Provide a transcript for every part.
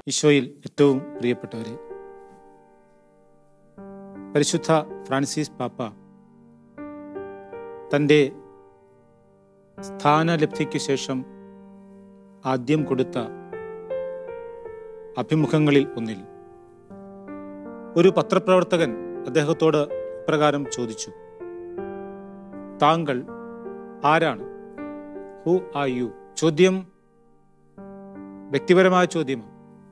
ഈശോയിൽ ഏറ്റവും പ്രിയപ്പെട്ടവരെ പരിശുദ്ധ ഫ്രാൻസിസ് പാപ്പ തൻ്റെ സ്ഥാനലബ്ധിക്ക് ശേഷം ആദ്യം കൊടുത്ത അഭിമുഖങ്ങളിൽ ഒന്നിൽ ഒരു പത്രപ്രവർത്തകൻ അദ്ദേഹത്തോട് ഇപ്രകാരം ചോദിച്ചു താങ്കൾ ആരാണ് ഹു ആർ യു ചോദ്യം വ്യക്തിപരമായ ചോദ്യമാണ്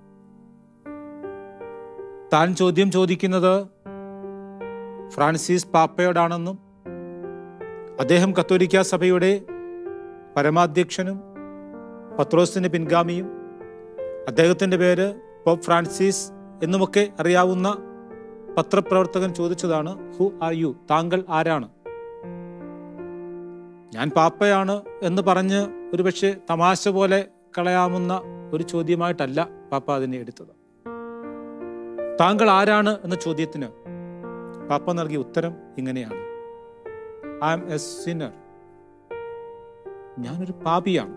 താൻ ചോദ്യം ചോദിക്കുന്നത് ഫ്രാൻസിസ് പാപ്പയോടാണെന്നും അദ്ദേഹം കത്തോലിക്ക സഭയുടെ പരമാധ്യക്ഷനും പത്രോസിന്റെ പിൻഗാമിയും അദ്ദേഹത്തിന്റെ പേര് പോപ്പ് ഫ്രാൻസിസ് എന്നുമൊക്കെ അറിയാവുന്ന പത്രപ്രവർത്തകൻ ചോദിച്ചതാണ് ഹു ആർ യു താങ്കൾ ആരാണ് ഞാൻ പാപ്പയാണ് എന്ന് പറഞ്ഞ് ഒരുപക്ഷെ തമാശ പോലെ കളയാവുന്ന ഒരു ചോദ്യമായിട്ടല്ല പാപ്പ അതിനെ എടുത്തത് താങ്കൾ ആരാണ് എന്ന ചോദ്യത്തിന് പാപ്പ നൽകിയ ഉത്തരം ഇങ്ങനെയാണ് ഐ എം എ സിന്നർ ഞാനൊരു പാപിയാണ്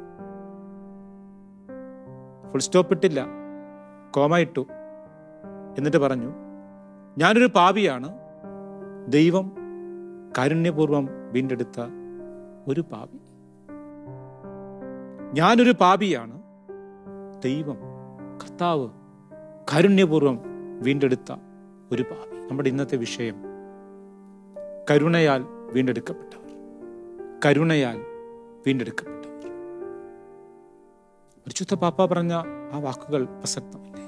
ഫുൾ സ്റ്റോപ്പ് ഇട്ടില്ല കോമ ഇട്ടു എന്നിട്ട് പറഞ്ഞു ഞാനൊരു പാപിയാണ് ദൈവം കാരുണ്യപൂർവം വീണ്ടെടുത്ത ഒരു പാപി ഞാനൊരു പാപിയാണ് ദൈവം കർത്താവ് കാരുണ്യപൂർവം വീണ്ടെടുത്ത ഒരു പാപി നമ്മുടെ ഇന്നത്തെ വിഷയം കരുണയാൽ വീണ്ടെടുക്കപ്പെട്ടവർ കരുണയാൽ വീണ്ടെടുക്കപ്പെട്ടവർ പരിശുദ്ധ പാപ്പ പറഞ്ഞ ആ വാക്കുകൾ പ്രസക്തമല്ലേ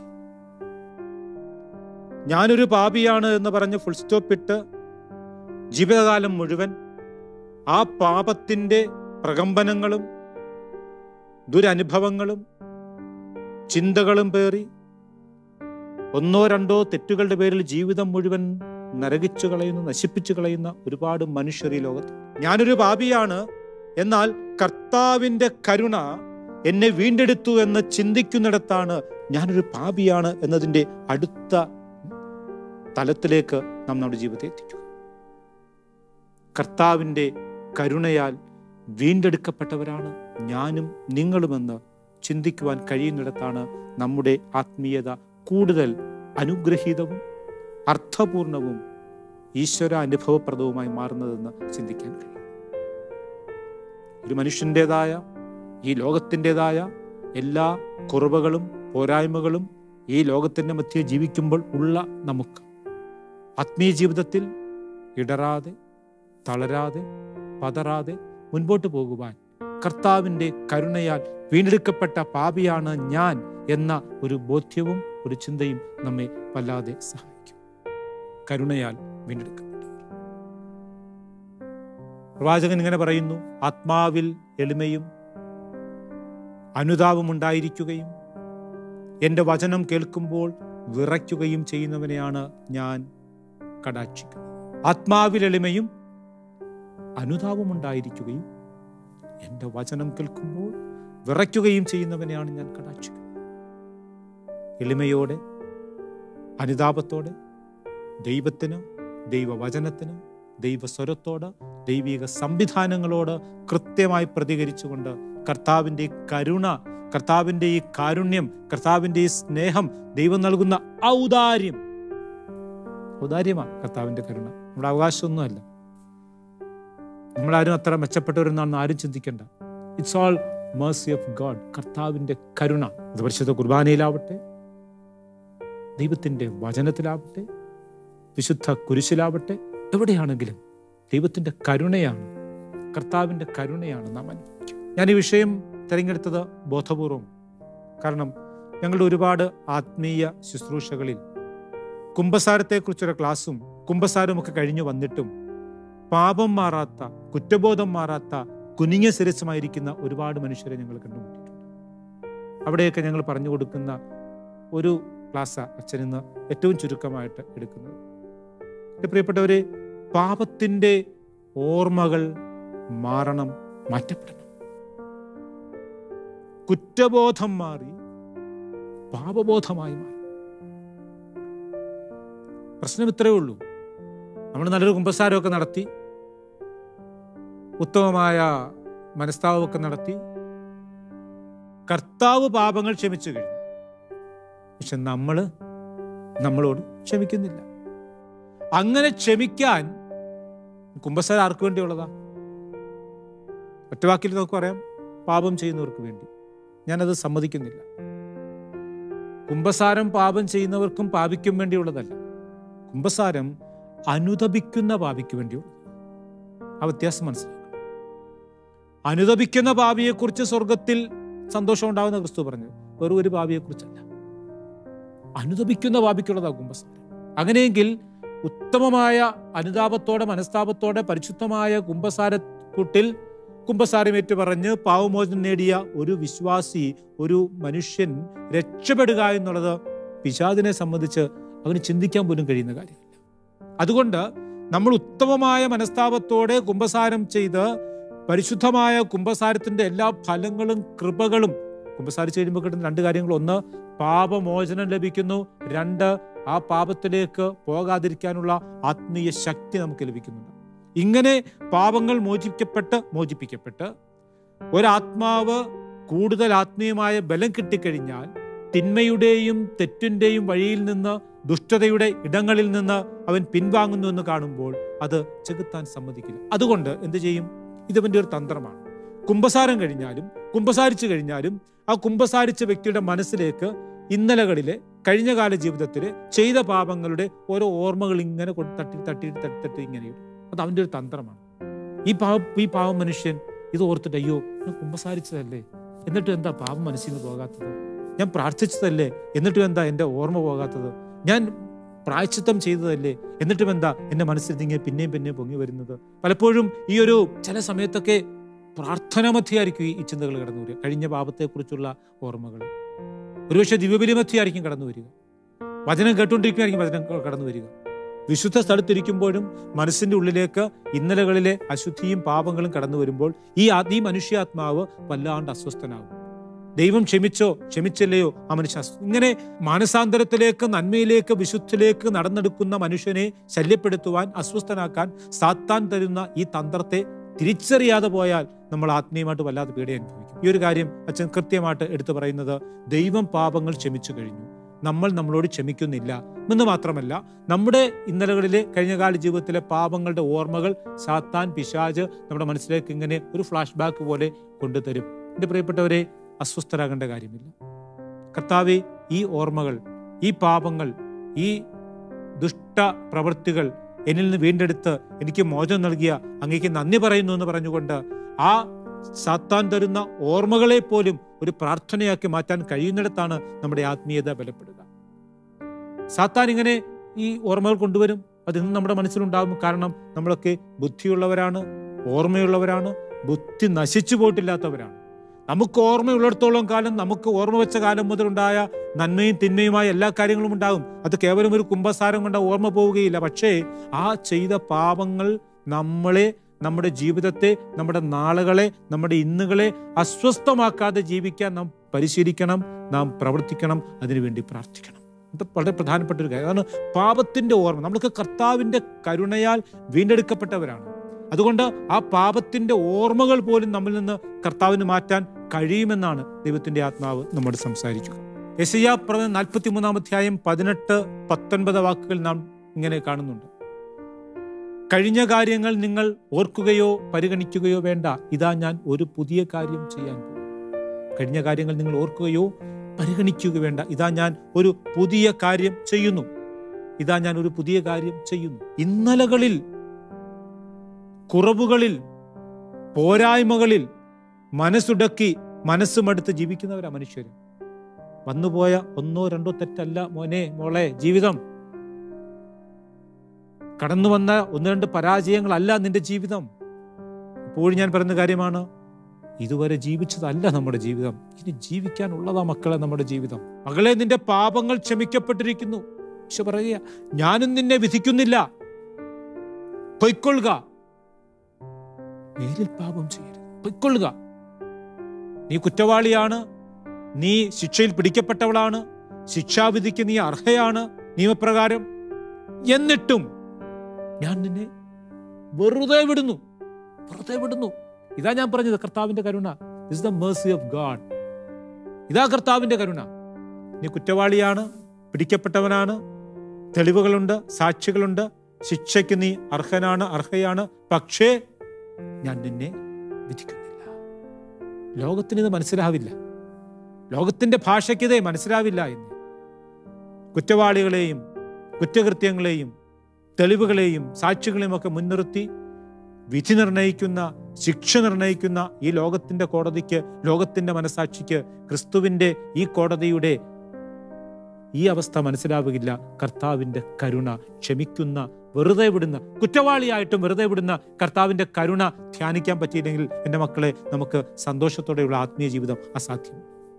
ഞാനൊരു പാപിയാണ് എന്ന് പറഞ്ഞ് ഫുൾ സ്റ്റോപ്പ് ഇട്ട് ജീവിതകാലം മുഴുവൻ ആ പാപത്തിന്റെ പ്രകമ്പനങ്ങളും ദുരനുഭവങ്ങളും ചിന്തകളും പേറി ഒന്നോ രണ്ടോ തെറ്റുകളുടെ പേരിൽ ജീവിതം മുഴുവൻ നരകിച്ചു കളയുന്ന നശിപ്പിച്ചു കളയുന്ന ഒരുപാട് മനുഷ്യർ ഈ ലോകത്ത് ഞാനൊരു പാപിയാണ് എന്നാൽ കർത്താവിന്റെ കരുണ എന്നെ വീണ്ടെടുത്തു എന്ന് ചിന്തിക്കുന്നിടത്താണ് ഞാനൊരു പാപിയാണ് എന്നതിൻ്റെ അടുത്ത തലത്തിലേക്ക് നാം നമ്മുടെ ജീവിതത്തെ എത്തിക്കുക കർത്താവിൻ്റെ കരുണയാൽ വീണ്ടെടുക്കപ്പെട്ടവരാണ് ഞാനും നിങ്ങളുമെന്ന് ചിന്തിക്കുവാൻ കഴിയുന്നിടത്താണ് നമ്മുടെ ആത്മീയത കൂടുതൽ അനുഗ്രഹീതവും അർത്ഥപൂർണവും ഈശ്വര അനുഭവപ്രദവുമായി മാറുന്നതെന്ന് ചിന്തിക്കാൻ കഴിയും ഒരു മനുഷ്യൻ്റെതായ ഈ ലോകത്തിൻ്റെതായ എല്ലാ കുറവുകളും പോരായ്മകളും ഈ ലോകത്തിൻ്റെ മധ്യേ ജീവിക്കുമ്പോൾ ഉള്ള നമുക്ക് ആത്മീയ ജീവിതത്തിൽ ഇടറാതെ തളരാതെ പതറാതെ മുൻപോട്ട് പോകുവാൻ കർത്താവിൻ്റെ കരുണയാൽ വീണ്ടെടുക്കപ്പെട്ട പാപിയാണ് ഞാൻ എന്ന ഒരു ബോധ്യവും ഒരു ചിന്തയും നമ്മെ വല്ലാതെ സഹായിക്കും കരുണയാൽ വീണ്ടെടുക്കപ്പെട്ടവർ പ്രവാചകൻ ഇങ്ങനെ പറയുന്നു ആത്മാവിൽ എളിമയും അനുതാപം ഉണ്ടായിരിക്കുകയും എൻ്റെ വചനം കേൾക്കുമ്പോൾ വിറയ്ക്കുകയും ചെയ്യുന്നവനെയാണ് ഞാൻ കടാക്ഷിക്കുന്നത് ആത്മാവിൽ എളിമയും അനുതാപം ഉണ്ടായിരിക്കുകയും എൻ്റെ വചനം കേൾക്കുമ്പോൾ വിറയ്ക്കുകയും ചെയ്യുന്നവനെയാണ് ഞാൻ കടാക്ഷിക്കുന്നത് എളിമയോടെ അനുതാപത്തോടെ ദൈവത്തിന് ദൈവവചനത്തിന് ദൈവസ്വരത്തോട് ദൈവിക സംവിധാനങ്ങളോട് കൃത്യമായി പ്രതികരിച്ചുകൊണ്ട് കർത്താവിൻ്റെ കരുണ കർത്താവിൻ്റെ ഈ കാരുണ്യം കർത്താവിൻ്റെ ഈ സ്നേഹം ദൈവം നൽകുന്ന ഔദാര്യം ഔദാര്യമാണ് കർത്താവിൻ്റെ കരുണ നമ്മുടെ അവകാശമൊന്നുമല്ല നമ്മളാരും അത്ര മെച്ചപ്പെട്ടവരെന്നാണ് ആരും ചിന്തിക്കേണ്ട it's all mercy of God കർത്താവിൻ്റെ കരുണ അത് പരിശുദ്ധ കുർബാനയിലാവട്ടെ ദൈവത്തിൻ്റെ വചനത്തിലാവട്ടെ വിശുദ്ധ കുരിശിലാവട്ടെ എവിടെയാണെങ്കിലും ദൈവത്തിൻ്റെ കരുണയാണ് കർത്താവിൻ്റെ കരുണയാണ് നാം അനുഭവിക്കുക ഞാൻ ഈ വിഷയം തിരഞ്ഞെടുത്തത് ബോധപൂർവം കാരണം ഞങ്ങളുടെ ഒരുപാട് ആത്മീയ ശുശ്രൂഷകളിൽ കുംഭസാരത്തെക്കുറിച്ചൊരു ക്ലാസ്സും കുംഭസാരവും ഒക്കെ കഴിഞ്ഞു വന്നിട്ടും പാപം മാറാത്ത കുറ്റബോധം മാറാത്ത കുനിഞ്ഞ ശിരസുമായിരിക്കുന്ന ഒരുപാട് മനുഷ്യരെ ഞങ്ങൾ കണ്ടുമുട്ടിയിട്ടുണ്ട് അവിടെയൊക്കെ ഞങ്ങൾ പറഞ്ഞു കൊടുക്കുന്ന ഒരു ക്ലാസ് അച്ഛൻ ഇന്ന് ഏറ്റവും ചുരുക്കമായിട്ട് എടുക്കുന്നത് എൻ്റെ പ്രിയപ്പെട്ടവരെ പാപത്തിൻ്റെ ഓർമ്മകൾ മാറണം മാറ്റപ്പെടണം കുറ്റബോധം മാറി പാപബോധമായി മാറി പ്രശ്നം ഇത്രയേ ഉള്ളൂ നമ്മൾ നല്ലൊരു കുമ്പസാരമൊക്കെ നടത്തി ഉത്തമമായ മനസ്താവമൊക്കെ നടത്തി കർത്താവ് പാപങ്ങൾ ക്ഷമിച്ചു കഴിഞ്ഞു പക്ഷെ നമ്മൾ നമ്മളോട് ക്ഷമിക്കുന്നില്ല അങ്ങനെ ക്ഷമിക്കാൻ കുംഭസാരം ആർക്ക് വേണ്ടിയുള്ളതാ ഒറ്റ വാക്കിൽ നമുക്ക് പറയാം പാപം ചെയ്യുന്നവർക്ക് വേണ്ടി ഞാനത് സമ്മതിക്കുന്നില്ല കുംഭസാരം പാപം ചെയ്യുന്നവർക്കും പാപിക്കും വേണ്ടിയുള്ളതല്ല കുംഭസാരം അനുതപിക്കുന്ന പാപിക്ക് വേണ്ടിയുള്ളത് ആ വ്യത്യാസം മനസ്സിലാക്കണം അനുതപിക്കുന്ന പാപിയെക്കുറിച്ച് സ്വർഗത്തിൽ സന്തോഷം ഉണ്ടാകുന്ന ക്രിസ്തു പറഞ്ഞു വെറും ഒരു പാപിയെക്കുറിച്ചല്ല അനുതപിക്കുന്ന പാപിക്കുള്ളതാ കുംഭസാരം അങ്ങനെയെങ്കിൽ ഉത്തമമായ അനുതാപത്തോടെ മനസ്താപത്തോടെ പരിശുദ്ധമായ കുംഭസാരക്കൂട്ടിൽ കുംഭസാരമേറ്റ് പറഞ്ഞ് പാവമോചനം നേടിയ ഒരു വിശ്വാസി ഒരു മനുഷ്യൻ രക്ഷപ്പെടുക എന്നുള്ളത് പിശാദിനെ സംബന്ധിച്ച് അവന് ചിന്തിക്കാൻ പോലും കഴിയുന്ന കാര്യമില്ല അതുകൊണ്ട് നമ്മൾ ഉത്തമമായ മനസ്താപത്തോടെ കുംഭസാരം ചെയ്ത് പരിശുദ്ധമായ കുംഭസാരത്തിന്റെ എല്ലാ ഫലങ്ങളും കൃപകളും കുംഭസാരിച്ച് കഴിയുമ്പോൾ കിട്ടുന്ന രണ്ട് കാര്യങ്ങൾ ഒന്ന് പാപമോചനം ലഭിക്കുന്നു രണ്ട് ആ പാപത്തിലേക്ക് പോകാതിരിക്കാനുള്ള ആത്മീയ ശക്തി നമുക്ക് ലഭിക്കുന്നുണ്ട് ഇങ്ങനെ പാപങ്ങൾ മോചിക്കപ്പെട്ട് മോചിപ്പിക്കപ്പെട്ട് ഒരാത്മാവ് കൂടുതൽ ആത്മീയമായ ബലം കിട്ടിക്കഴിഞ്ഞാൽ തിന്മയുടെയും തെറ്റിന്റെയും വഴിയിൽ നിന്ന് ദുഷ്ടതയുടെ ഇടങ്ങളിൽ നിന്ന് അവൻ പിൻവാങ്ങുന്നു എന്ന് കാണുമ്പോൾ അത് ചെകുത്താൻ സമ്മതിക്കില്ല അതുകൊണ്ട് എന്ത് ചെയ്യും ഇതവന്റെ ഒരു തന്ത്രമാണ് കുംഭസാരം കഴിഞ്ഞാലും കുംഭസാരിച്ചു കഴിഞ്ഞാലും ആ കുംഭസാരിച്ച വ്യക്തിയുടെ മനസ്സിലേക്ക് ഇന്നലകളിലെ കഴിഞ്ഞകാല ജീവിതത്തിൽ ചെയ്ത പാപങ്ങളുടെ ഓരോ ഓർമ്മകൾ ഇങ്ങനെ കൊണ്ട് തട്ടി തട്ടി തട്ടി തട്ടി ഇങ്ങനെ ഇടും അത് അവന്റെ ഒരു തന്ത്രമാണ് ഈ പാവ ഈ പാവം മനുഷ്യൻ ഇത് ഓർത്തിട്ട് അയ്യോ ഞാൻ കുംഭസാരിച്ചതല്ലേ എന്നിട്ടും എന്താ പാപം മനസ്സിൽ നിന്ന് പോകാത്തത് ഞാൻ പ്രാർത്ഥിച്ചതല്ലേ എന്നിട്ടും എന്താ എൻ്റെ ഓർമ്മ പോകാത്തത് ഞാൻ പ്രായച്ചിത്തം ചെയ്തതല്ലേ എന്നിട്ടും എന്താ എൻ്റെ മനസ്സിൽ ഇങ്ങനെ പിന്നെയും പിന്നെയും പൊങ്ങി വരുന്നത് പലപ്പോഴും ഈ ഒരു ചില സമയത്തൊക്കെ പ്രാർത്ഥന മധ്യയായിരിക്കും ഈ ചിന്തകൾ കടന്നു വരിക കഴിഞ്ഞ പാപത്തെക്കുറിച്ചുള്ള ഓർമ്മകൾ ഒരുപക്ഷെ ദിവ്യബലി മധ്യയായിരിക്കും കടന്നു വരിക വചനം കേട്ടുകൊണ്ടിരിക്കുകയായിരിക്കും വചനം ക- കടന്നു വരിക വിശുദ്ധ സ്ഥലത്തിരിക്കുമ്പോഴും മനസ്സിന്റെ ഉള്ളിലേക്ക് ഇന്നലകളിലെ അശുദ്ധിയും പാപങ്ങളും കടന്നു വരുമ്പോൾ ഈ ആ- ഈ മനുഷ്യാത്മാവ് വല്ലാണ്ട് അസ്വസ്ഥനാകും ദൈവം ക്ഷമിച്ചോ ക്ഷമിച്ചില്ലയോ ആ മനുഷ്യ അസ്വ- ഇങ്ങനെ മാനസാന്തരത്തിലേക്ക് നന്മയിലേക്ക് വിശുദ്ധിലേക്ക് നടന്നെടുക്കുന്ന മനുഷ്യനെ ശല്യപ്പെടുത്തുവാൻ അസ്വസ്ഥനാക്കാൻ സാത്താൻ തരുന്ന ഈ തന്ത്രത്തെ തിരിച്ചറിയാതെ പോയാൽ നമ്മൾ ആത്മീയമായിട്ട് വല്ലാതെ പേടി അനുഭവിക്കും ഈ ഒരു കാര്യം അച്ഛൻ കൃത്യമായിട്ട് എടുത്തു പറയുന്നത് ദൈവം പാപങ്ങൾ ക്ഷമിച്ചു കഴിഞ്ഞു നമ്മൾ നമ്മളോട് ക്ഷമിക്കുന്നില്ല എന്ന് മാത്രമല്ല നമ്മുടെ ഇന്നലകളിലെ കഴിഞ്ഞകാല ജീവിതത്തിലെ പാപങ്ങളുടെ ഓർമ്മകൾ സാത്താൻ പിശാജ് നമ്മുടെ മനസ്സിലേക്ക് ഇങ്ങനെ ഒരു ഫ്ലാഷ് ബാക്ക് പോലെ കൊണ്ടുതരും എൻ്റെ പ്രിയപ്പെട്ടവരെ അസ്വസ്ഥരാകേണ്ട കാര്യമില്ല കർത്താവെ ഈ ഓർമ്മകൾ ഈ പാപങ്ങൾ ഈ ദുഷ്ട പ്രവൃത്തികൾ എന്നിൽ നിന്ന് വീണ്ടെടുത്ത് എനിക്ക് മോചനം നൽകിയ അങ്ങേക്ക് നന്ദി പറയുന്നു എന്ന് പറഞ്ഞുകൊണ്ട് ആ സാത്താൻ തരുന്ന ഓർമ്മകളെ പോലും ഒരു പ്രാർത്ഥനയാക്കി മാറ്റാൻ കഴിയുന്നിടത്താണ് നമ്മുടെ ആത്മീയത ബലപ്പെടുക സാത്താൻ ഇങ്ങനെ ഈ ഓർമ്മകൾ കൊണ്ടുവരും അത് ഇന്ന് നമ്മുടെ മനസ്സിലുണ്ടാകും കാരണം നമ്മളൊക്കെ ബുദ്ധിയുള്ളവരാണ് ഓർമ്മയുള്ളവരാണ് ബുദ്ധി നശിച്ചു പോയിട്ടില്ലാത്തവരാണ് നമുക്ക് ഓർമ്മയുള്ളിടത്തോളം കാലം നമുക്ക് ഓർമ്മ വെച്ച കാലം മുതലുണ്ടായ നന്മയും തിന്മയുമായ എല്ലാ കാര്യങ്ങളും ഉണ്ടാകും അത് കേവലം ഒരു കുംഭസാരം കൊണ്ട് ഓർമ്മ പോവുകയില്ല പക്ഷേ ആ ചെയ്ത പാപങ്ങൾ നമ്മളെ നമ്മുടെ ജീവിതത്തെ നമ്മുടെ നാളുകളെ നമ്മുടെ ഇന്നുകളെ അസ്വസ്ഥമാക്കാതെ ജീവിക്കാൻ നാം പരിശീലിക്കണം നാം പ്രവർത്തിക്കണം അതിനുവേണ്ടി പ്രാർത്ഥിക്കണം ഇത് വളരെ പ്രധാനപ്പെട്ട ഒരു കാര്യം അതാണ് പാപത്തിന്റെ ഓർമ്മ നമ്മൾക്ക് കർത്താവിന്റെ കരുണയാൽ വീണ്ടെടുക്കപ്പെട്ടവരാണ് അതുകൊണ്ട് ആ പാപത്തിന്റെ ഓർമ്മകൾ പോലും നമ്മിൽ നിന്ന് കർത്താവിന് മാറ്റാൻ കഴിയുമെന്നാണ് ദൈവത്തിന്റെ ആത്മാവ് നമ്മോട് സംസാരിക്കുക യശയ്യാ പ്രവചന നാൽപ്പത്തി മൂന്നാം അധ്യായം പതിനെട്ട് പത്തൊൻപത് വാക്കുകൾ നാം ഇങ്ങനെ കാണുന്നുണ്ട് കഴിഞ്ഞ കാര്യങ്ങൾ നിങ്ങൾ ഓർക്കുകയോ പരിഗണിക്കുകയോ വേണ്ട ഇതാ ഞാൻ ഒരു പുതിയ കാര്യം ചെയ്യാൻ പോകും കഴിഞ്ഞ കാര്യങ്ങൾ നിങ്ങൾ ഓർക്കുകയോ പരിഗണിക്കുക വേണ്ട ഇതാ ഞാൻ ഒരു പുതിയ കാര്യം ചെയ്യുന്നു ഇതാ ഞാൻ ഒരു പുതിയ കാര്യം ചെയ്യുന്നു ഇന്നലകളിൽ കുറവുകളിൽ പോരായ്മകളിൽ മനസ്സുടക്കി മനസ്സുമടുത്ത് ജീവിക്കുന്നവരാ മനുഷ്യർ വന്നുപോയ ഒന്നോ രണ്ടോ തെറ്റല്ല മോനെ മോളെ ജീവിതം കടന്നു വന്ന ഒന്ന് രണ്ട് പരാജയങ്ങളല്ല നിന്റെ ജീവിതം ഇപ്പോഴും ഞാൻ പറയുന്ന കാര്യമാണ് ഇതുവരെ ജീവിച്ചതല്ല നമ്മുടെ ജീവിതം ഇനി ജീവിക്കാനുള്ളതാ മക്കളെ നമ്മുടെ ജീവിതം മകളെ നിന്റെ പാപങ്ങൾ ക്ഷമിക്കപ്പെട്ടിരിക്കുന്നു ഈശോ പറയുക ഞാനും നിന്നെ വിധിക്കുന്നില്ല പൊയ്ക്കൊള്ളുക മേലിൽ പാപം ചെയ്യരുത് പൊയ്ക്കൊള്ളുക നീ കുറ്റവാളിയാണ് നീ ശിക്ഷയിൽ പിടിക്കപ്പെട്ടവളാണ് ശിക്ഷാവിധിക്ക് നീ അർഹയാണ് നിയമപ്രകാരം എന്നിട്ടും ഞാൻ നിന്നെ വെറുതെ വിടുന്നു വെറുതെ വിടുന്നു ഇതാ ഞാൻ പറഞ്ഞത് കർത്താവിന്റെ കരുണ is the mercy of God ഇതാ കർത്താവിന്റെ കരുണ നീ കുറ്റവാളിയാണ് പിടിക്കപ്പെട്ടവനാണ് തെളിവുകളുണ്ട് സാക്ഷികളുണ്ട് ശിക്ഷയ്ക്ക് നീ അർഹനാണ് അർഹയാണ് പക്ഷേ ഞാൻ നിന്നെ വിധിക്കുന്നില്ല ലോകത്തിന് ഇത് മനസ്സിലാവില്ല ലോകത്തിന്റെ ഭാഷയ്ക്ക് ഇതേ മനസ്സിലാവില്ല എന്ന് കുറ്റവാളികളെയും കുറ്റകൃത്യങ്ങളെയും തെളിവുകളെയും സാക്ഷികളെയും ഒക്കെ മുൻനിർത്തി വിധി നിർണയിക്കുന്ന ശിക്ഷ നിർണയിക്കുന്ന ഈ ലോകത്തിന്റെ കോടതിക്ക് ലോകത്തിന്റെ മനസാക്ഷിക്ക് ക്രിസ്തുവിന്റെ ഈ കോടതിയുടെ ഈ അവസ്ഥ മനസ്സിലാവുകയില്ല കർത്താവിന്റെ കരുണ ക്ഷമിക്കുന്ന വെറുതെ വിടുന്ന കുറ്റവാളിയായിട്ടും വെറുതെ വിടുന്ന കർത്താവിന്റെ കരുണ ധ്യാനിക്കാൻ പറ്റിയില്ലെങ്കിൽ എൻ്റെ മക്കളെ നമുക്ക് സന്തോഷത്തോടെയുള്ള ആത്മീയ ജീവിതം അസാധ്യം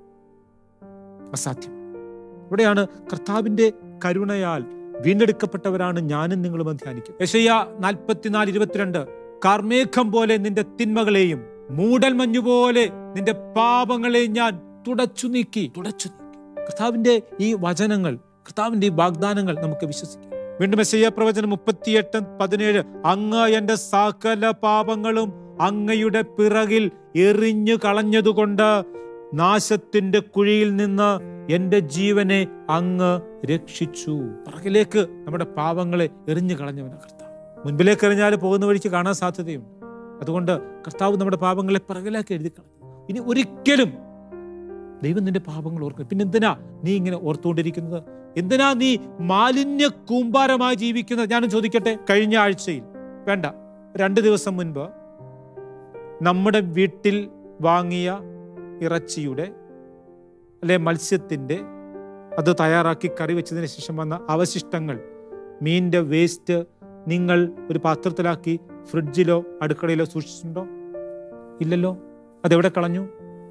അസാധ്യം ഇവിടെയാണ് കർത്താവിന്റെ കരുണയാൽ വീണ്ടെടുക്കപ്പെട്ടവരാണ് ഞാനും നിങ്ങളും ധ്യാനിക്കും യശയ്യ നാൽപ്പത്തിനാല് ഇരുപത്തിരണ്ട് കാർമേഘം പോലെ നിന്റെ തിന്മകളെയും മൂടൽ മഞ്ഞുപോലെ നിന്റെ പാപങ്ങളെയും ഞാൻ തുടച്ചു നീക്കി തുടച്ചു നീക്കി കർത്താവിന്റെ ഈ വചനങ്ങൾ കർത്താവിന്റെ ഈ വാഗ്ദാനങ്ങൾ നമുക്ക് വിശ്വസിക്കാം വീണ്ടും എസ്ഐയ പ്രവചനം മുപ്പത്തിയെട്ട് പതിനേഴ് അങ്ങ് എന്റെ സകല പാപങ്ങളും അങ്ങയുടെ പിറകിൽ എറിഞ്ഞു കളഞ്ഞതുകൊണ്ട് നാശത്തിന്റെ കുഴിയിൽ നിന്ന് എന്റെ ജീവനെ അങ്ങ് രക്ഷിച്ചു പിറകിലേക്ക് നമ്മുടെ പാപങ്ങളെ എറിഞ്ഞു കളഞ്ഞവനാ കർത്താവ് മുൻപിലേക്ക് എറിഞ്ഞാൽ പോകുന്ന വഴിക്ക് കാണാൻ സാധ്യതയുണ്ട് അതുകൊണ്ട് കർത്താവ് നമ്മുടെ പാപങ്ങളെ പിറകിലേക്ക് എഴുതി കളഞ്ഞു ഇനി ഒരിക്കലും ദൈവം നിന്റെ പാപങ്ങൾ ഓർക്കും പിന്നെ എന്തിനാ നീ ഇങ്ങനെ ഓർത്തുകൊണ്ടിരിക്കുന്നത് എന്തിനാ നീ മാലിന്യ കൂമ്പാരമായി ജീവിക്കുന്നത് ഞാനും ചോദിക്കട്ടെ കഴിഞ്ഞ ആഴ്ചയിൽ വേണ്ട രണ്ട് ദിവസം മുൻപ് നമ്മുടെ വീട്ടിൽ വാങ്ങിയ ഇറച്ചിയുടെ അല്ലെ മത്സ്യത്തിൻ്റെ അത് തയ്യാറാക്കി കറി വെച്ചതിന് ശേഷം വന്ന അവശിഷ്ടങ്ങൾ മീനിൻ്റെ വേസ്റ്റ് നിങ്ങൾ ഒരു പാത്രത്തിലാക്കി ഫ്രിഡ്ജിലോ അടുക്കളയിലോ സൂക്ഷിച്ചിട്ടുണ്ടോ ഇല്ലല്ലോ അതെവിടെ കളഞ്ഞു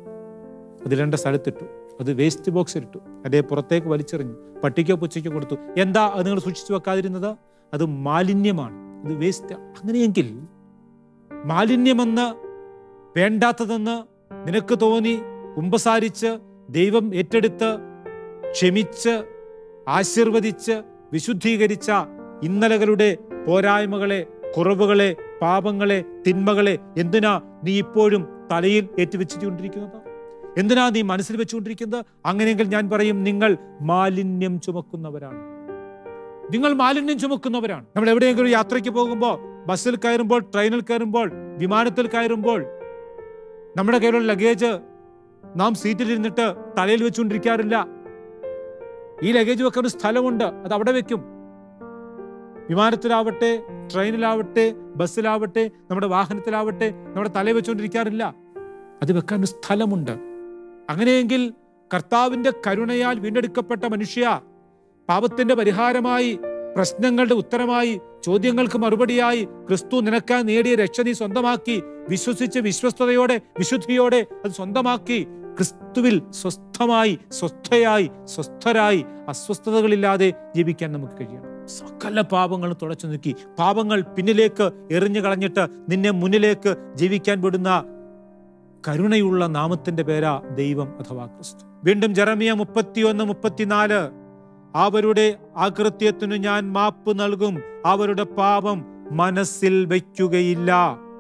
അത് രണ്ട് സ്ഥലത്തിട്ടു അത് വേസ്റ്റ് ബോക്സിലിട്ടു അതേ പുറത്തേക്ക് വലിച്ചെറിഞ്ഞു പട്ടിക്കോ പുച്ചയ്ക്കോ കൊടുത്തു എന്താ അത് നിങ്ങൾ സൂക്ഷിച്ചു വെക്കാതിരുന്നത് അത് മാലിന്യമാണ് ഇത് വേസ്റ്റ് അങ്ങനെയെങ്കിൽ മാലിന്യമെന്ന് വേണ്ടാത്തതെന്ന് നിനക്ക് തോന്നി കുമ്പസാരിച്ച് ദൈവം ഏറ്റെടുത്ത് ക്ഷമിച്ച് ആശീർവദിച്ച് വിശുദ്ധീകരിച്ച ഇന്നലകളുടെ പോരായ്മകളെ കുറവുകളെ പാപങ്ങളെ തിന്മകളെ എന്തിനാ നീ ഇപ്പോഴും തലയിൽ ഏറ്റുവെച്ചുകൊണ്ടിരിക്കുന്നത് എന്തിനാ നീ മനസ്സിൽ വെച്ചുകൊണ്ടിരിക്കുന്നത് അങ്ങനെയെങ്കിൽ ഞാൻ പറയും നിങ്ങൾ മാലിന്യം ചുമക്കുന്നവരാണ് നിങ്ങൾ മാലിന്യം ചുമക്കുന്നവരാണ് നമ്മൾ എവിടെയെങ്കിലും യാത്രയ്ക്ക് പോകുമ്പോൾ ബസ്സിൽ കയറുമ്പോൾ ട്രെയിനിൽ കയറുമ്പോൾ വിമാനത്തിൽ കയറുമ്പോൾ നമ്മുടെ കയ്യിലുള്ള ലഗേജ് നാം സീറ്റിൽ ഇരുന്നിട്ട് തലയിൽ വെച്ചുകൊണ്ടിരിക്കാറില്ല ഈ ലഗേജ് വെക്കാൻ ഒരു സ്ഥലമുണ്ട് അത് അവിടെ വെക്കും വിമാനത്തിലാവട്ടെ ട്രെയിനിലാവട്ടെ ബസ്സിലാവട്ടെ നമ്മുടെ വാഹനത്തിലാവട്ടെ നമ്മുടെ തലയിൽ വെച്ചുകൊണ്ടിരിക്കാറില്ല അത് വെക്കാൻ ഒരു സ്ഥലമുണ്ട് അങ്ങനെയെങ്കിൽ കർത്താവിന്റെ കരുണയാൽ വീണ്ടെടുക്കപ്പെട്ട മനുഷ്യ പാപത്തിന്റെ പരിഹാരമായി പ്രശ്നങ്ങളുടെ ഉത്തരമായി ചോദ്യങ്ങൾക്ക് മറുപടിയായി ക്രിസ്തു നിനക്കാൻ നേടിയ രക്ഷ നീ സ്വന്തമാക്കി വിശ്വസിച്ച് വിശ്വസ്തയോടെ വിശുദ്ധിയോടെ അത് സ്വന്തമാക്കി ക്രിസ്തുവിൽ സ്വസ്ഥമായി സ്വസ്ഥയായി സ്വസ്ഥരായി അസ്വസ്ഥതകളില്ലാതെ ജീവിക്കാൻ നമുക്ക് കഴിയണം സകല പാപങ്ങളും തുടച്ചു നീക്കി പാപങ്ങൾ പിന്നിലേക്ക് എറിഞ്ഞു കളഞ്ഞിട്ട് നിന്നെ മുന്നിലേക്ക് ജീവിക്കാൻ വിടുന്ന കരുണയുള്ള നാമത്തിന്റെ പേരാ ദൈവം അഥവാ ക്രിസ്തു വീണ്ടും ജെറമിയ മുപ്പത്തിയൊന്ന് മുപ്പത്തിനാല് അവരുടെ അകൃത്യത്തിനു ഞാൻ മാപ്പ് നൽകും അവരുടെ പാപം മനസ്സിൽ വയ്ക്കുകയില്ല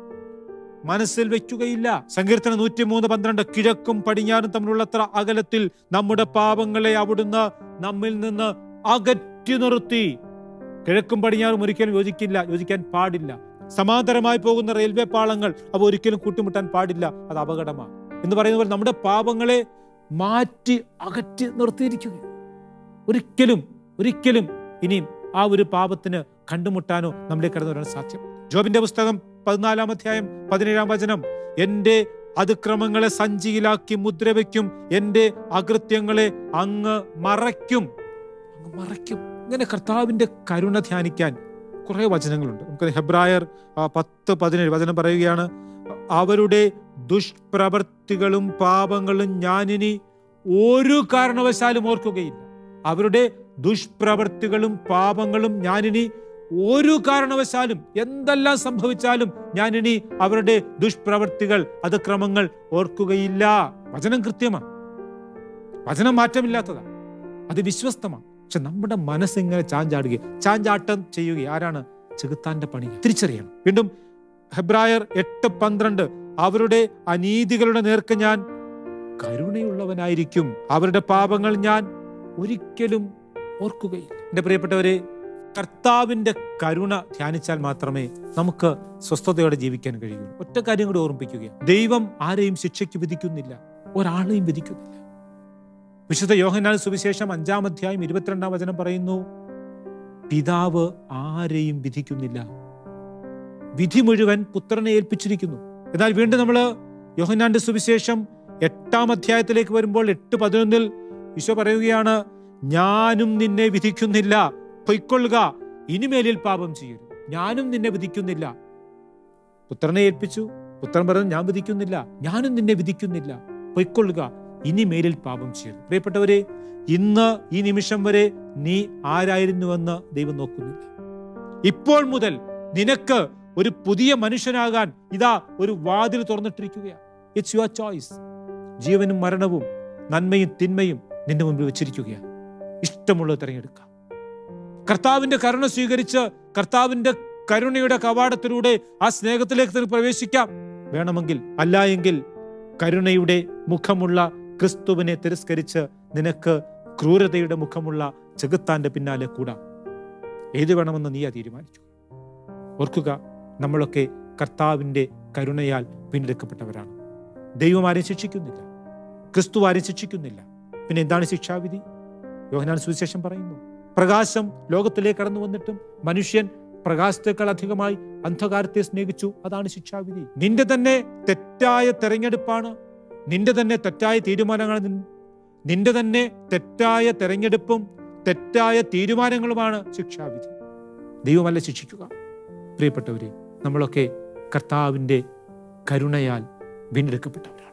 മനസ്സിൽ വെക്കുകയില്ല സങ്കീർത്തനം നൂറ്റിമൂന്ന് പന്ത്രണ്ട് കിഴക്കും പടിഞ്ഞാറും തമ്മിലുള്ളത്ര അകലത്തിൽ നമ്മുടെ പാപങ്ങളെ അവിടുന്ന് നമ്മിൽ നിന്ന് അകറ്റി നിർത്തി കിഴക്കും പടിഞ്ഞാറും ഒരിക്കലും യോജിക്കില്ല യോജിക്കാൻ പാടില്ല സമാന്തരമായി പോകുന്ന റെയിൽവേ പാളങ്ങൾ അവ ഒരിക്കലും കൂട്ടിമുട്ടാൻ പാടില്ല അത് അപകടമാണ് എന്ന് പറയുന്ന പോലെ നമ്മുടെ പാപങ്ങളെ മാറ്റി അകറ്റി നിർത്തിയിരിക്കുക ഒരിക്കലും ഒരിക്കലും ഇനിയും ആ ഒരു പാപത്തിന് കണ്ടുമുട്ടാനോ നമ്മളിലേക്ക് കടന്നു വരാൻ സാധ്യം ജോബിന്റെ പുസ്തകം പതിനാലാം അധ്യായം പതിനേഴാം വചനം എന്റെ അതിക്രമങ്ങളെ സഞ്ചിയിലാക്കി മുദ്രവെക്കും എന്റെ അകൃത്യങ്ങളെ അങ്ങ് മറയ്ക്കും അങ്ങ് മറയ്ക്കും ഇങ്ങനെ കർത്താവിന്റെ കരുണ ധ്യാനിക്കാൻ കുറെ വചനങ്ങളുണ്ട് നമുക്ക് ഹെബ്രായർ ആ, പത്ത് പതിനേഴ് വചനം പറയുകയാണ് അവരുടെ ദുഷ്പ്രവർത്തികളും പാപങ്ങളും ഞാനിനി ഒരു കാരണവശാലും ഓർക്കുകയില്ല അവരുടെ ദുഷ്പ്രവർത്തികളും പാപങ്ങളും ഞാനിനി ഒരു കാരണവശാലും എന്തെല്ലാം സംഭവിച്ചാലും ഞാനിനി അവരുടെ ദുഷ്പ്രവർത്തികൾ അതിക്രമങ്ങൾ ഓർക്കുകയില്ല വചനം കൃത്യമാണ് വചനം മാറ്റമില്ലാത്തതാണ് അത് വിശ്വസ്തമാണ് പക്ഷെ നമ്മുടെ മനസ്സിങ്ങനെ ചാഞ്ചാടുക ചാഞ്ചാട്ടം ചെയ്യുക ആരാണ് ചെകുത്താന്റെ പണി തിരിച്ചറിയണം വീണ്ടും ഹെബ്രായർ എട്ട് പന്ത്രണ്ട് അവരുടെ അനീതികളുടെ നേർക്ക് ഞാൻ കരുണയുള്ളവനായിരിക്കും അവരുടെ പാപങ്ങൾ ഞാൻ ഒരിക്കലും ഓർക്കുകയില്ല എൻ്റെ പ്രിയപ്പെട്ടവരെ കർത്താവിൻ്റെ കരുണ ധ്യാനിച്ചാൽ മാത്രമേ നമുക്ക് സ്വസ്ഥതയോടെ ജീവിക്കാൻ കഴിയുള്ളൂ ഒറ്റ കാര്യം കൂടി ഓർമ്മിപ്പിക്കുക ദൈവം ആരെയും ശിക്ഷയ്ക്ക് വിധിക്കുന്നില്ല ഒരാളെയും വിധിക്കുന്നില്ല വിശുദ്ധ യോഹനാൽ സുവിശേഷം അഞ്ചാം അധ്യായം ഇരുപത്തിരണ്ടാം വചനം പറയുന്നു പിതാവ് ആരെയും വിധിക്കുന്നില്ല വിധി മുഴുവൻ പുത്രനെ ഏൽപ്പിച്ചിരിക്കുന്നു എന്നാൽ വീണ്ടും നമ്മൾ യോഹന്നാന്റെ സുവിശേഷം എട്ടാം അധ്യായത്തിലേക്ക് വരുമ്പോൾ എട്ട് പതിനൊന്നിൽ ഈശോ പറയുകയാണ് ഞാനും നിന്നെ വിധിക്കുന്നില്ല പൊയ്ക്കൊള്ളുക ഇനിമേലിൽ പാപം ചെയ്യരുത് ഞാനും നിന്നെ വിധിക്കുന്നില്ല പുത്രനെ ഏൽപ്പിച്ചു പുത്രൻ പറഞ്ഞു ഞാൻ വിധിക്കുന്നില്ല ഞാനും നിന്നെ വിധിക്കുന്നില്ല പൊയ്ക്കൊള്ളുക ഇനി മേലിൽ പാപം ചെയ്യരുത് പ്രിയപ്പെട്ടവരെ ഇന്ന് ഈ നിമിഷം വരെ നീ ആരായിരുന്നുവെന്ന് ദൈവം നോക്കുന്നില്ല ഇപ്പോൾ മുതൽ നിനക്ക് ഒരു പുതിയ മനുഷ്യനാകാൻ ഇതാ ഒരു വാതിൽ തുറന്നിട്ടിരിക്കുകയാണ് ഇറ്റ്സ് യുവർ ചോയ്സ് ജീവനും മരണവും നന്മയും തിന്മയും നിന്റെ മുമ്പിൽ വെച്ചിരിക്കുകയാണ് ഇഷ്ടമുള്ളത് തിരഞ്ഞെടുക്കാം കർത്താവിന്റെ കരുണ സ്വീകരിച്ച് കർത്താവിന്റെ കരുണയുടെ കവാടത്തിലൂടെ ആ സ്നേഹത്തിലേക്ക് നിനക്ക് പ്രവേശിക്കാം വേണമെങ്കിൽ അല്ല എങ്കിൽ കരുണയുടെ മുഖമുള്ള ക്രിസ്തുവിനെ തിരസ്കരിച്ച് നിനക്ക് ക്രൂരതയുടെ മുഖമുള്ള ചെകുത്താന്റെ പിന്നാലെ കൂടാം ഏത് വേണമെന്ന് നീ ആ തീരുമാനിച്ചു ഓർക്കുക നമ്മളൊക്കെ കർത്താവിന്റെ കരുണയാൽ വീണ്ടെടുക്കപ്പെട്ടവരാണ് ദൈവം ആരെയും ശിക്ഷിക്കുന്നില്ല ക്രിസ്തു ആരെയും ശിക്ഷിക്കുന്നില്ല പിന്നെ എന്താണ് ശിക്ഷാവിധി യോഹനാൻ സുവിശേഷം പറയുന്നു പ്രകാശം ലോകത്തിലേക്ക് കടന്നു വന്നിട്ടും മനുഷ്യൻ പ്രകാശത്തെക്കാൾ അധികമായി അന്ധകാരത്തെ സ്നേഹിച്ചു അതാണ് ശിക്ഷാവിധി നിന്റെ തന്നെ തെറ്റായ തെരഞ്ഞെടുപ്പാണ് നിന്റെ തന്നെ തെറ്റായ തീരുമാനങ്ങളാണ് നിൻ- നിന്റെ തന്നെ തെറ്റായ തെരഞ്ഞെടുപ്പും തെറ്റായ തീരുമാനങ്ങളുമാണ് ശിക്ഷാവിധി ദൈവമല്ല ശിക്ഷിക്കുക പ്രിയപ്പെട്ടവരെ നമ്മളൊക്കെ കർത്താവിൻ്റെ കരുണയാൽ വീണ്ടെടുക്കപ്പെട്ടവരാണ്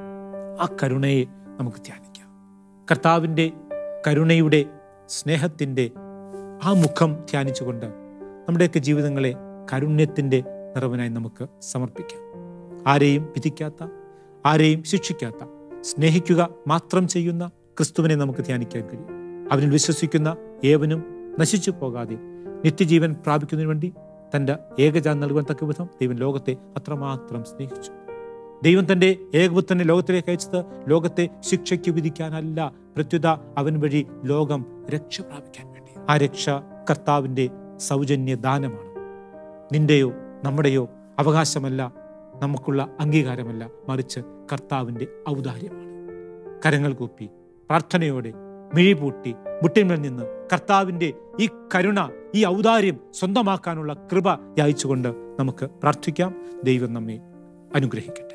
ആ കരുണയെ നമുക്ക് ധ്യാനിക്കാം കർത്താവിൻ്റെ കരുണയുടെ സ്നേഹത്തിൻ്റെ ആ മുഖം ധ്യാനിച്ചുകൊണ്ട് നമ്മുടെയൊക്കെ ജീവിതങ്ങളെ കാരുണ്യത്തിൻ്റെ നിറവനായി നമുക്ക് സമർപ്പിക്കാം ആരെയും വിധിക്കാത്ത ആരെയും ശിക്ഷിക്കാത്ത സ്നേഹിക്കുക മാത്രം ചെയ്യുന്ന ക്രിസ്തുവിനെ നമുക്ക് ധ്യാനിക്കാൻ കഴിയും അവനിൽ വിശ്വസിക്കുന്ന ഏവനും നശിച്ചു പോകാതെ നിത്യജീവൻ പ്രാപിക്കുന്നതിന് വേണ്ടി തൻ്റെ ഏകജാൻ നൽകുവാൻ തക്ക വിധം ദൈവം ലോകത്തെ അത്രമാത്രം സ്നേഹിച്ചു ദൈവം തൻ്റെ ഏകപുത്രനെ ലോകത്തിലേക്ക് അയച്ചത് ലോകത്തെ ശിക്ഷയ്ക്ക് വിധിക്കാനല്ല പ്രത്യുത അവൻ വഴി ലോകം രക്ഷ പ്രാപിക്കാൻ വേണ്ടി ആ രക്ഷ കർത്താവിൻ്റെ സൗജന്യ ദാനമാണ് നിന്റെയോ നമ്മുടെയോ അവകാശമല്ല നമുക്കുള്ള അംഗീകാരമല്ല മറിച്ച് കർത്താവിൻ്റെ ഔദാര്യമാണ് കരങ്ങൾ കൂപ്പി പ്രാർത്ഥനയോടെ മിഴിപൂട്ടി മുട്ടിന്മേൽ നിന്ന് കർത്താവിൻ്റെ ഈ കരുണ ഈ ഔദാര്യം സ്വന്തമാക്കാനുള്ള കൃപ യായിച്ചുകൊണ്ട് നമുക്ക് പ്രാർത്ഥിക്കാം ദൈവം നമ്മെ അനുഗ്രഹിക്കട്ടെ